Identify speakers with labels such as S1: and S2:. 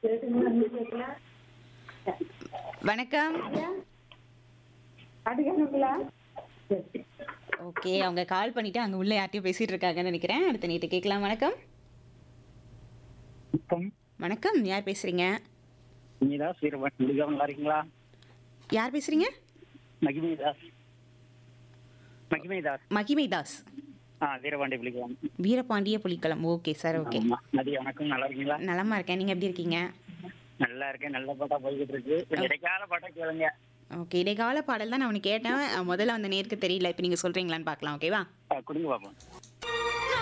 S1: வணக்கம் ஓகே அவங்க கால் பண்ணிட்டு அங்க உள்ள யார்ட்டையும் பேசிட்டு இருக்காங்கன்னு நினைக்கிறேன் அடுத்த நேற்று கேட்கலாம் வணக்கம்
S2: வணக்கம்
S1: வணக்கம் யார் பேசுறீங்க
S2: மகிமிதாஸ் வீரபாண்டி புலிகம் நல்லா இருக்கீங்களா
S1: யார் பேசுறீங்க
S2: மகிமிதாஸ் மகிமிதாஸ்
S1: மகிமை தாஸ்
S2: ஆ வீரபாண்டி புலிகம்
S1: Veerapandiya Pulikkalam okay sir okay
S2: ஆமா மதிய வணக்கம் நல்லா இருக்கீங்களா
S1: நலமா இருக்கேன் நீங்க எப்படி இருக்கீங்க
S2: நல்லா இருக்கேன் நல்ல பாட்டா போய்கிட்டு இருக்கு கொஞ்சம் இடைக்கால பாட்டா கேளுங்க
S1: ஓகே இடைக்கால பாடல் தான் நான் உனக்கு கேட்டேன் அஹ் முதல்ல அந்த நேருக்கு தெரியல இப்போ நீங்க சொல்றீங்களான்னு பார்க்கலாம் ஓகேவா
S2: ஆ, கொடுங்க பாப்போம்